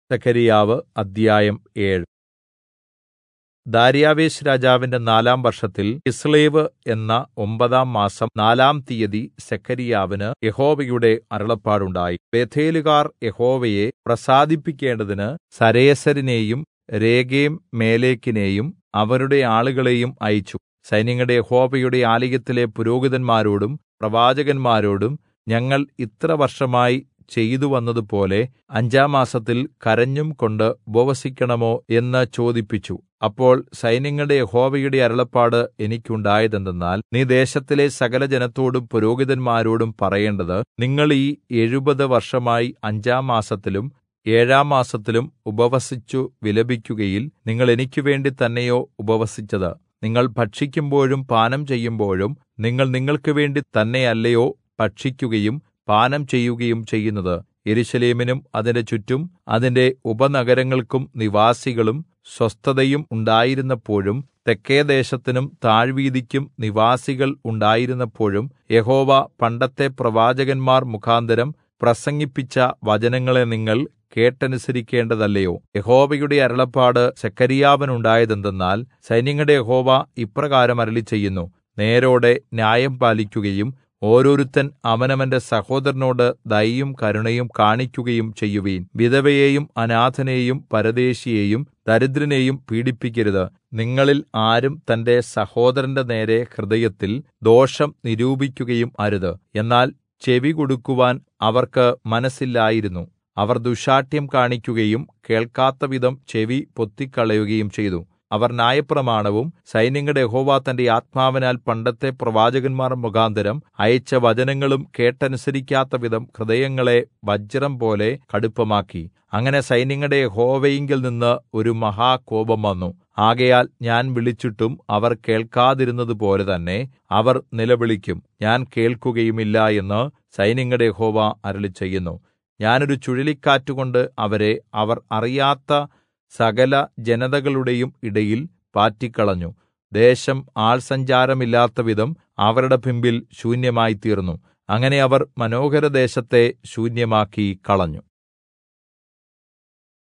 സെഖര്യാവ് അദ്ധ്യായം ഏഴ് ദാര്യാവേശ് രാജാവിന്റെ നാലാം വർഷത്തിൽ കിസ്ലേവ് എന്ന ഒമ്പതാം മാസം നാലാം തീയതി സെഖര്യാവിന് യഹോവയുടെ അരുളപ്പാടുണ്ടായി ബേഥേലുകാർ യഹോവയെ പ്രസാദിപ്പിക്കേണ്ടതിന് സരേസരിനെയും രേഗെംമേലെക്കിനെയും അവരുടെ ആളുകളെയും അയച്ചു സൈന്യങ്ങളുടെ യഹോവയുടെ ആലയത്തിലെ പുരോഹിതന്മാരോടും പ്രവാചകന്മാരോടും ഞങ്ങൾ ഇത്ര വർഷമായി ചെയ്തുവന്നതുപോലെ അഞ്ചാം മാസത്തിൽ കരഞ്ഞും കൊണ്ട് ഉപവസിക്കണമോ എന്ന് ചോദിപ്പിച്ചു അപ്പോൾ സൈന്യങ്ങളുടെ യഹോവയുടെ അരുളപ്പാട് എനിക്കുണ്ടായതെന്തെന്നാൽ നീ ദേശത്തിലെ സകലജനത്തോടും പുരോഹിതന്മാരോടും പറയേണ്ടത് നിങ്ങൾ ഈ എഴുപത് വർഷമായി അഞ്ചാം മാസത്തിലും ഏഴാം മാസത്തിലും ഉപവസിച്ചു വിലപിക്കുകയിൽ നിങ്ങൾ എനിക്കുവേണ്ടി തന്നെയോ ഉപവസിച്ചത് നിങ്ങൾ ഭക്ഷിക്കുമ്പോഴും പാനം ചെയ്യുമ്പോഴും നിങ്ങൾ നിങ്ങൾക്കുവേണ്ടി തന്നെയല്ലയോ ഭക്ഷിക്കുകയും പാനം ചെയ്യുകയും ചെയ്യുന്നത് യെരൂശലേമിനും അതിന്റെ ചുറ്റും അതിന്റെ ഉപനഗരങ്ങൾക്കും നിവാസികളും സ്വസ്ഥതയും ഉണ്ടായിരുന്നപ്പോഴും തെക്കേദേശത്തിനും താഴ്വീതിക്കും നിവാസികൾ ഉണ്ടായിരുന്നപ്പോഴും യഹോവ പണ്ടത്തെ പ്രവാചകന്മാർ മുഖാന്തരം പ്രസംഗിപ്പിച്ച വചനങ്ങളെ നിങ്ങൾ കേട്ടനുസരിക്കേണ്ടതല്ലയോ യഹോവയുടെ അരുളപ്പാട് സെഖര്യാവിനുണ്ടായതെന്തെന്നാൽ സൈന്യങ്ങളുടെ യഹോവ ഇപ്രകാരം അരുളിച്ചെയ്യുന്നു നേരോടെ ന്യായം പാലിക്കുകയും ഓരോരുത്തൻ അവനവന്റെ സഹോദരനോട് ദയയും കരുണയും കാണിക്കുകയും ചെയ്യുവിൻ വിധവയെയും അനാഥനെയും പരദേശിയെയും ദരിദ്രനെയും പീഡിപ്പിക്കരുത് നിങ്ങളിൽ ആരും തന്റെ സഹോദരന്റെ നേരെ ഹൃദയത്തിൽ ദോഷം നിരൂപിക്കുകയും അരുത് എന്നാൽ ചെവി കൊടുക്കുവാൻ അവർക്ക് മനസ്സില്ലായിരുന്നു അവർ ദുശ്ശാഠ്യം കാണിക്കുകയും കേൾക്കാത്തവിധം ചെവി പൊത്തിക്കളയുകയും ചെയ്തു അവർ ന്യായപ്രമാണവും സൈന്യങ്ങളുടെ യഹോവ തന്റെ ആത്മാവിനാൽ പണ്ടത്തെ പ്രവാചകന്മാർ മുഖാന്തരം അയച്ച വചനങ്ങളും കേട്ടനുസരിക്കാത്തവിധം ഹൃദയങ്ങളെ വജ്രം പോലെ കടുപ്പമാക്കി അങ്ങനെ സൈന്യങ്ങളുടെ യഹോവയിങ്കൽ നിന്ന് ഒരു മഹാകോപം വന്നു ആകയാൽ ഞാൻ വിളിച്ചിട്ടും അവർ കേൾക്കാതിരുന്നതുപോലെ തന്നെ അവർ നിലവിളിക്കും ഞാൻ കേൾക്കുകയുമില്ല എന്ന് സൈന്യങ്ങളുടെ യഹോവ അരുളിച്ചെയ്യുന്നു ഞാനൊരു ചുഴലിക്കാറ്റുകൊണ്ട് അവരെ അവർ അറിയാത്ത സകല ജനതകളുടെയും ഇടയിൽ പാറ്റിക്കളഞ്ഞു ദേശം ആൾസഞ്ചാരമില്ലാത്തവിധം അവരുടെ പിമ്പിൽ ശൂന്യമായിത്തീർന്നു അങ്ങനെ അവർ മനോഹരദേശത്തെ ശൂന്യമാക്കി കളഞ്ഞു